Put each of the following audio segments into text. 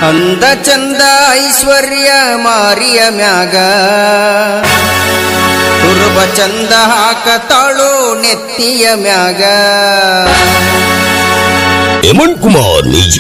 ಅಂದ ಚಂದ ಐಶ್ವರ್ಯ ಮಾರಿಯ ಮ್ಯಾಗ ಕುರುಬ ಚಂದ ಹಾಕತಾಳು ನೆತ್ತಿಯ ಮ್ಯಾಗ ಎಮನ್ ಕುಮಾರ್ ನಿಜ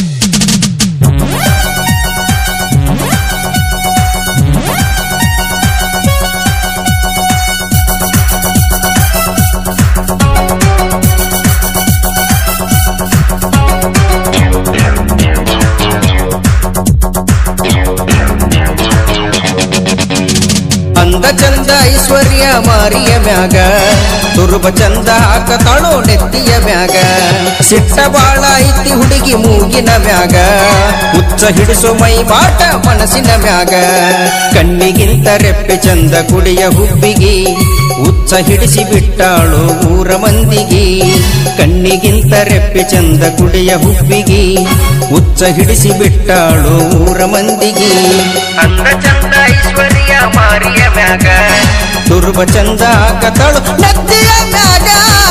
ಅಂದ ಚಂದ ಐಶ್ವರ್ಯ ಮಾರಿಯ ಮ್ಯಾಗ ದುರ್ಬ ಚಂದ ಹಾಕತಾಳು ನೆತ್ತಿಯ ಮ್ಯಾಗ ಸಿಟ್ಟ ಬಾಳ ಐತಿ ಹುಡುಗಿ ಮೂಗಿನ ಮ್ಯಾಗ ಹುಚ್ಚ ಹಿಡಿಸೋ ಮೈ ಬಾಟ ಮನಸ್ಸಿನ ಮ್ಯಾಗ ಕಣ್ಣಿಗಿಂತ ರೆಪ್ಪೆ ಚಂದ ಕುಡಿಯ ಹುಬ್ಬಿಗಿ ಹುಚ್ಚ ಹಿಡಿಸಿ ಬಿಟ್ಟಾಳು ಊರ ಮಂದಿಗಿ ಕಣ್ಣಿಗಿಂತ ರೆಪ್ಪೆ ಚಂದ ಕುಡಿಯ ಹುಬ್ಬಿಗಿ ಹುಚ್ಚ ಹಿಡಿಸಿ ಬಿಟ್ಟಾಳು ಊರ ಮಂದಿಗಿ ಅಂದ ಚಂದ ಐಶ್ವರ್ಯ ಮಾರಿಯ ಮ್ಯಾಗ ದುರ್ಬ ಚಂದ ಕತಳು ನದಿಯ ಮ್ಯಾಗ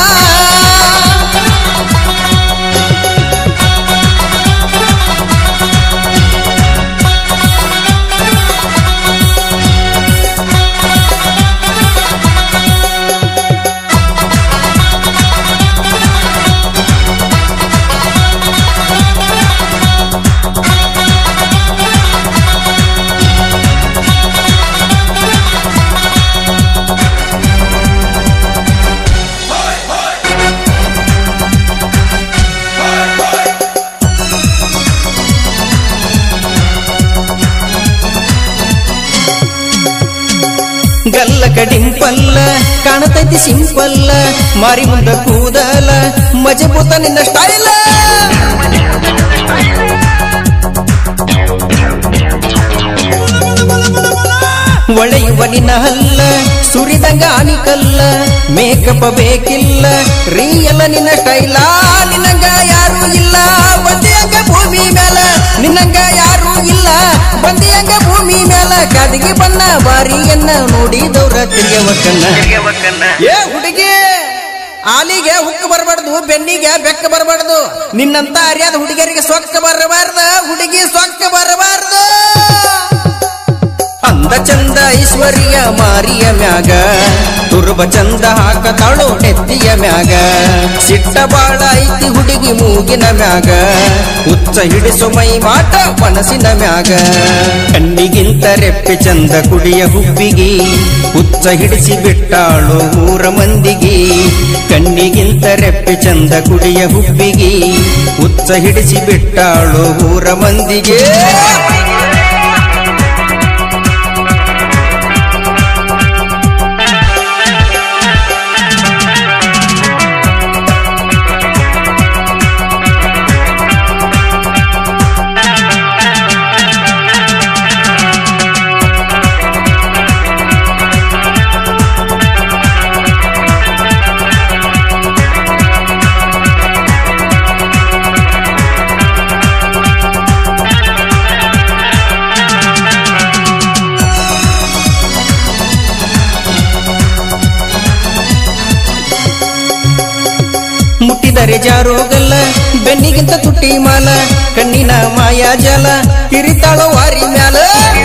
ಗಲ್ಲ ಕಡಿಂಪಲ್ಲ ಕಾಣತೈತಿ ಸಿಂಪಲ್ಲ ಮಾರಿ ಮುಂದ ಕೂದಲ ಮಜಬೂತ ನಿನ್ನ ಸ್ಟೈಲ ಒಳೆಯುವ ನಿನ್ನ ಹಲ್ಲ ಸುರಿದಂಗ ಆನಿಕಲ್ಲ ಮೇಕಪ್ ಬೇಕಿಲ್ಲ ರೀಯಲ್ಲ ನಿನ್ನ ಸ್ಟೈಲ ನಿನ್ನಂಗ ಯಾರು ಇಲ್ಲ ಬಂದಿಯಂಗ ಭೂಮಿ ಮೇಲ ನಿನ್ನಂಗ ಯಾರು ಇಲ್ಲ ಬಂದಿಯಂಗ ಭೂಮಿ ಮೇಲ ಕದಗಿ ಬಣ್ಣ ಬಾರಿಯನ್ನ ನೋಡಿದವ್ರ ತಿರುಗವ ಕಣ್ಣ ಏ ಹುಡುಗಿ ಆಲಿಗೆ ಹುಕ್ಕ ಬರಬಾರ್ದು ಬೆನ್ನಿಗೆ ಬೆಕ್ಕ ಬರಬಾರ್ದು ನಿನ್ನಂತ ಅರಿಯಾದ ಹುಡುಗಿಯರಿಗೆ ಸೊಕ್ಕ ಬರಬಾರ್ದ ಹುಡುಗಿ ಸೊಕ್ಕ ಬರಬಾರ್ದು ಅಂದ ಚಂದ ಐಶ್ವರ್ಯ ಮಾರಿಯ ಮ್ಯಾಗ ದುರ್ಬ ಚಂದ ಹಾಕತಾಳು ನೆತ್ತಿಯ ಮ್ಯಾಗ ಸಿಟ್ಟ ಬಾಳ ಐತಿ ಹುಡುಗಿ ಮೂಗಿನ ಮ್ಯಾಗ ಹುಚ್ಚ ಹಿಡಿಸು ಮೈ ಮಾಟ ಮನಸ್ಸಿನ ಮ್ಯಾಗ ಕಣ್ಣಿಗಿಂತ ರೆಪ್ಪೆ ಚಂದ ಕುಡಿಯ ಹುಬ್ಬಿಗಿ ಹುಚ್ಚ ಹಿಡಿಸಿ ಬಿಟ್ಟಾಳು ಊರ ಮಂದಿಗಿ ಕಣ್ಣಿಗಿಂತ ರೆಪ್ಪೆ ಚಂದ ಕುಡಿಯ ಹುಬ್ಬಿಗಿ ಹುಚ್ಚ ಹಿಡಿಸಿ ಬಿಟ್ಟಾಳು ಊರ ಮಂದಿಗೆ ಮುಟ್ಟಿದರೆ ಜಾರೋಗಲ್ಲ ಬೆನ್ನಿಗಿಂತ ತುಟ್ಟಿ ಮಾಲ ಕಣ್ಣಿನ ಮಾಯಾ ಜಲ ಕಿರಿತಾಳೋ ವಾರಿ ಮ್ಯಾಲ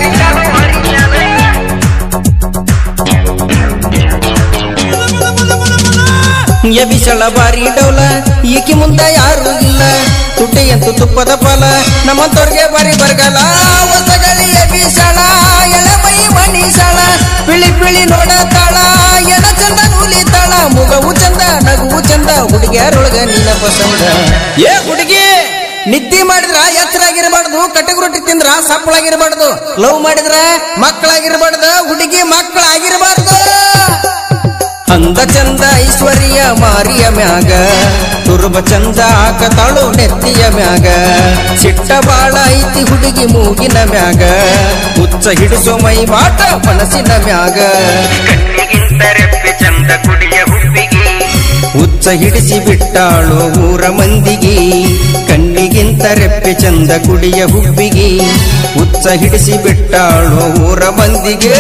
ಎಬಿಸಳ ಬಾರಿ ಡೌಲ ಈಕಿ ಮುಂದ ಯಾರು ಇಲ್ಲ ತುಟ್ಟಿಯಂತೂ ತುಪ್ಪದ ಫಲ ನಮ್ಮಂತವ್ರಿಗೆ ಬಾರಿ ಬರಗಲ್ಲ ಹೊಸಗಳಿ ಎಬಿಸಳ ಎಳಮೈ ಮಣಿಸಳ ಪಿಳಿ ಪಿಳಿ ನೋಡತಾಳ ಎಣ ಚಂದ ನೂಲಿತಾಳ ಮುಗವು ಚಂದ ನಗುವು ಚಂದ ಹುಡುಗಿಯರೊಳಗ ನಿನ್ನ ಪಸಂದ ಏ ಹುಡುಗಿ ನಿದ್ದೆ ಮಾಡಿದ್ರ ಎಚ್ಚರಾಗಿರ್ಬಾರ್ದು ಕಟಕ್ ರೊಟ್ಟಿ ತಿಂದ್ರ ಸಪ್ಪಳಾಗಿರ್ಬಾರ್ದು ಲವ್ ಮಾಡಿದ್ರ ಮಕ್ಕಳಾಗಿರ್ಬಾರ್ದು ಹುಡುಗಿ ಮಕ್ಕಳಾಗಿರ್ಬಾರ್ದು ಅಂದ ಚಂದ ಐಶ್ವರ್ಯ ಮಾರಿಯ ಮ್ಯಾಗ ದುರ್ಬ ಚಂದ ಹಾಕತಾಳು ನೆತ್ತಿಯ ಮ್ಯಾಗ ಸಿಟ್ಟ ಬಾಳ ಐತಿ ಹುಡುಗಿ ಮೂಗಿನ ಮ್ಯಾಗ ಹುಚ್ಚ ಹಿಡಿಸೋ ಮೈ ಮಾಟ ಮನಸ್ಸಿನ ಮ್ಯಾಗ ಕಣ್ಣಿಗಿಂತ ರೆಪ್ಪೆ ಚಂದ ಕುಡಿಯ ಹುಬ್ಬಿಗೆ ಹುಚ್ಚ ಹಿಡಿಸಿ ಬಿಟ್ಟಾಳು ಊರ ಮಂದಿಗಿ ಕಣ್ಣಿಗಿಂತ ರೆಪ್ಪೆ ಚಂದ ಕುಡಿಯ ಹುಬ್ಬಿಗಿ ಹುಚ್ಚ ಹಿಡಿಸಿ ಬಿಟ್ಟಾಳು ಊರ ಮಂದಿಗೆ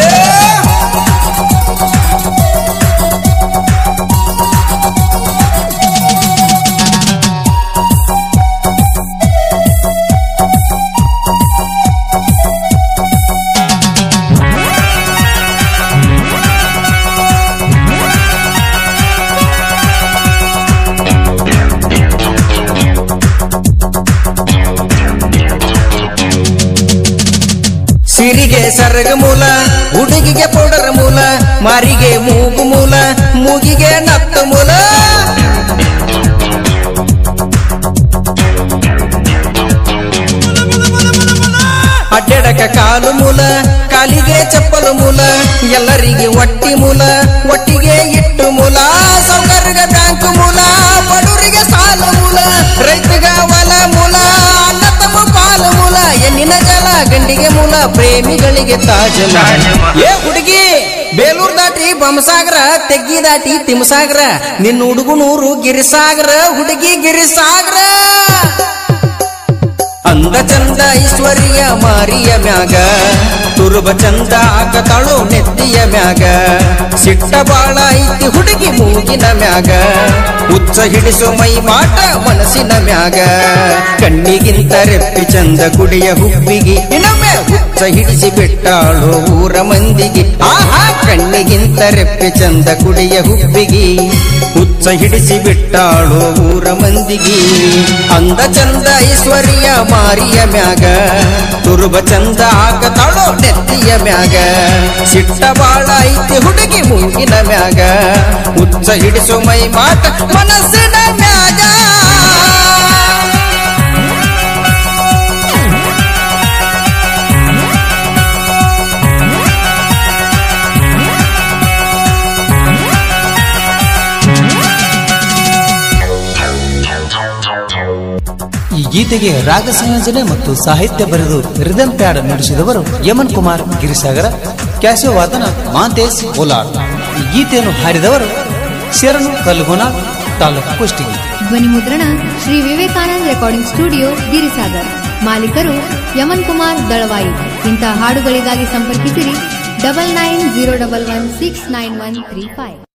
ಸೆರಗ ಮೂಲ ಹುಡುಗಿಗೆ ಪೌಡರ್ ಮೂಲ ಮಾರಿಗೆ ಮೂಗು ಮೂಲ ಮೂಗಿಗೆ ನತ್ತು ಮೂಲ ಅಡ್ಡಾಡಕ ಕಾಲು ಮೂಲ ಕಾಲಿಗೆ ಚಪ್ಪಲು ಮೂಲ ಎಲ್ಲರಿಗೆ ಒಟ್ಟಿ ಮೂಲ ಒಟ್ಟಿಗೆ ಇಟ್ಟು ಮೂಲ ಸೌಕರ್ಯ ಬ್ಯಾಂಕ್ ಮೂಲ ಬಡವರಿಗೆ ಸಾಲ ಮೂಲ ರೈತಗ ಹೊಲ ಮೂಲ ಅನ್ನ ತಮ್ಮ ಪಾಲು ಮೂಲ ಎಣ್ಣಿನ ಜಲ ಗಂಡಿಗೆ ಮೂಲ ಪ್ರೇಮಿಗಳಿಗೆ ತಾಜಲ ಏ ಹುಡುಗಿ ಬೇಲೂರ್ ದಾಟಿ ಬೊಮ್ಮಸಾಗರ ತೆಗ್ಗಿ ದಾಟಿ ತಿಮ್ಮಸಾಗರ ನಿನ್ನ ಹುಡುಗನೂರು ಗಿರಿಸಾಗರ ಹುಡುಗಿ ಗಿರಿಸಾಗರ ಅಂದ ಚಂದ ಐಶ್ವರ್ಯ ಮಾರಿಯ ಮ್ಯಾಗ ತುರುಬ ಚಂದ ಆಗತಾಳು ನೆತ್ತಿಯ ಮ್ಯಾಗ ಸಿಟ್ಟ ಬಾಳ ಐತಿ ಹುಡುಗಿ ಮೂಗಿನ ಮ್ಯಾಗ ಉಚ್ಚ ಹಿಡಿಸು ಮೈ ಮಾಟ ಮನಸ್ಸಿನ ಮ್ಯಾಗ ಕಣ್ಣಿಗಿಂತ ರೆಪ್ಪಿ ಚಂದ ಕುಡಿಯ ಹುಬ್ಬಿಗಿ ಇನ್ನೊಮ್ಮೆ ಹುಚ್ಚ ಹಿಡಿಸಿ ಬಿಟ್ಟಾಳು ಊರ ಮಂದಿಗೆ ಆಹಾ ಕಣ್ಣಿಗಿಂತ ರೆಪ್ಪಿ ಚಂದ ಕುಡಿಯ ಹುಬ್ಬಿಗಿ ಹುಚ್ಚ ಹಿಡಿಸಿ ಬಿಟ್ಟಾಳು ಊರ ಮಂದಿಗೆ ಅಂದ ಚಂದ ಐಶ್ವರ್ಯ ಮಾರಿಯ ಮ್ಯಾಗ ತುರುಬ ಚಂದ ಆಗತಾಳೋ ನೆತ್ತಿಯ ಮ್ಯಾಗ ಸಿಟ್ಟ ಬಾಳ ಐತಿ ಹುಡುಗಿ ಮೂಗಿನ ಮ್ಯಾಗ ಹುಚ್ಚ ಹಿಡಿಸು ಮೈ ಮಾಟ ಮನಸ್ಸಿನ ಮ್ಯಾಗ ಈ ಗೀತೆಗೆ ರಾಗ ಸಂಯೋಜನೆ ಮತ್ತು ಸಾಹಿತ್ಯ ಬರೆದು ರಿದಮ್ ಪ್ಯಾಡ್ ನುಡಿಸಿದವರು ಯಮನ್ ಕುಮಾರ್ ಗಿರಿಸಾಗರ ಕ್ಯಾಶೋ ವಾದನ ಮಾಂತೇಶ್ ಓಲಾಳ್ ಈ ಗೀತೆಯನ್ನು ಹಾಡಿದವರು ಶರಣು ಕಲ್ಗುಣ ತಾಲೂಕು ಕುಷ್ಟಗಿ ಧ್ವನಿ ಮುದ್ರಣ ಶ್ರೀ ವಿವೇಕಾನಂದ್ ರೆಕಾರ್ಡಿಂಗ್ ಸ್ಟುಡಿಯೋ ಗಿರಿಸಾಗರ್ ಮಾಲೀಕರು ಯಮನ್ ಕುಮಾರ್ ದಳವಾಯಿ ಇಂತಹ ಹಾಡುಗಳಿಗಾಗಿ ಸಂಪರ್ಕಿಸಿರಿ double nine zero double one six nine one three five